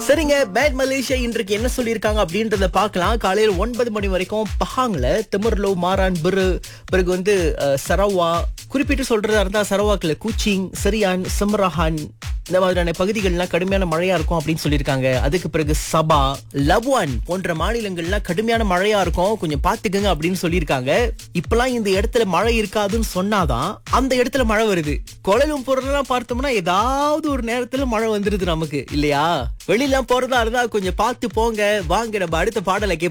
சரிங்க bad Malaysia இன்றைக்கு என்ன சொல்லியிருக்காங்க அப்படின்றத பார்க்கலாம் காலையில் ஒன்பது மணி வரைக்கும் பஹாங்ல திமர்லோ மாரான் பிரு பிறகு வந்து அஹ், சரவா குறிப்பிட்டு சொல்றதா இருந்தா சரவாக்குல கூச்சிங் சரியான் சிம்ரஹான் இந்த மாதிரியான பகுதிகள்லாம் கடுமையான மழையா இருக்கும் அப்படின்னு சொல்லியிருக்காங்க அதுக்கு பிறகு சபா லவ்வான் போன்ற மாநிலங்கள்லாம் கடுமையான மழையா இருக்கும் கொஞ்சம் பாத்துக்கங்க அப்படின்னு சொல்லியிருக்காங்க இப்பெல்லாம் இந்த இடத்துல மழை இருக்காதுன்னு சொன்னாதான் அந்த இடத்துல மழை வருது குழலும் பொருளெல்லாம் பார்த்தோம்னா ஏதாவது ஒரு நேரத்துல மழை வந்துருது நமக்கு இல்லையா வெளியெல்லாம் போறதா இருந்தா கொஞ்சம் பார்த்து போங்க வாங்க நம்ம அடுத்த பாடலை கேட்போம்